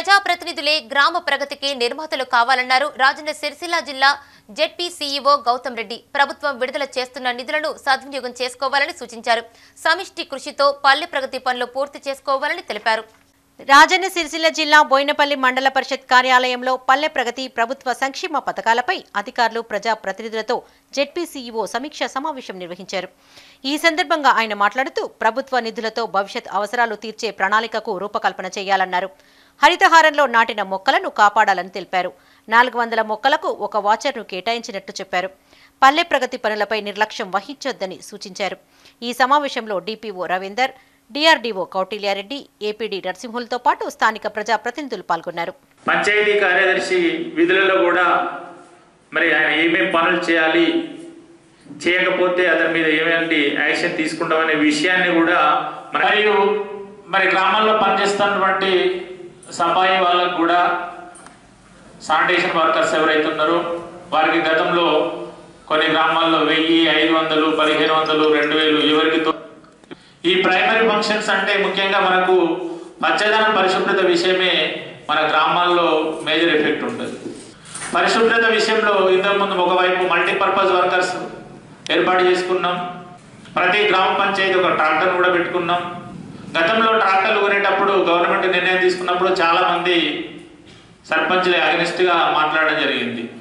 ప్రజాప్రతినిధులే గ్రామ ప్రగతికి నిర్మాతలు కావాలన్నారు రాజన్న సిరిసిల్ల జిల్లా జెడ్పీ సీఈఓ గౌతమ్ రెడ్డి ప్రభుత్వం విడుదల చేస్తున్న నిధులను సద్వినియోగం చేసుకోవాలని సూచించారు సమిష్టి కృషితో పల్లె ప్రగతి పనులు పూర్తి చేసుకోవాలని తెలిపారు రాజన్న సిరిసిల్ల జిల్లా బోయినపల్లి మండల పరిషత్ కార్యాలయంలో పల్లె ప్రగతి ప్రభుత్వ సంక్షేమ పథకాలపై అధికారులు ప్రజా ప్రతినిధులతో జెడ్పీ సీఈఓ సమీక్ష సమావేశం నిర్వహించారు ఈ సందర్భంగా ఆయన మాట్లాడుతూ ప్రభుత్వ నిధులతో భవిష్యత్ అవసరాలు తీర్చే ప్రణాళికకు రూపకల్పన చేయాలన్నారు హరితహారంలో నాటిన మొక్కలను కాపాడాలని తెలిపారు నాలుగు వందల మొక్కలకు ఒక వాచర్ను కేటాయించినట్టు చెప్పారు పల్లె ప్రగతి పనులపై నిర్లక్ష్యం వహించొద్దని సూచించారు ఈ సమావేశంలో DPO Ravinder DRDO Kautilya Reddy APD నరసింహులతో పాటు స్థానిక ప్రజాప్రతినిధులు పాల్గొన్నారు పంచాయతీ కార్యదర్శి విధులలో కూడా మరి ఆయన ఏమేం పనులు చేయాలి చేయకపోతే అతని మీద ఏమేంటి యాక్షన్ తీసుకుంటామనే విషయాన్ని కూడా మన- మరియు మరి గ్రామాల్లో పనిచేస్తున్నటువంటి సఫాయి వాళ్ళకు కూడా శానిటేషన్ వర్కర్స్ ఎవరైతే ఉన్నారో వారికి గతంలో కొన్ని గ్రామాల్లో వెయ్యి ఐదు వందలు పదిహేను వందలు రెండు వేలు ఎవరికి తో- ఈ ప్రైమరీ ఫంక్షన్స్ అంటే ముఖ్యంగా మనకు పచ్చదనం పరిశుభ్రత విషయమే మన గ్రామాల్లో మేజర్ ఎఫెక్ట్ ఉంటుంది పరిశుభ్రత విషయంలో ఇంతకుముందు ఒకవైపు మల్టీపర్పస్ వర్కర్స్ ఏర్పాటు చేసుకున్నాం ప్రతి గ్రామ పంచాయతీ ఒక ట్రాక్టర్ కూడా పెట్టుకున్నాం గతంలో ట్రాక్టర్లు కొనేటప్పుడు గవర్నమెంట్ నిర్ణయం తీసుకున్నప్పుడు చాలా మంది సర్పంచ్లే అగనిస్ట్గా మాట్లాడడం జరిగింది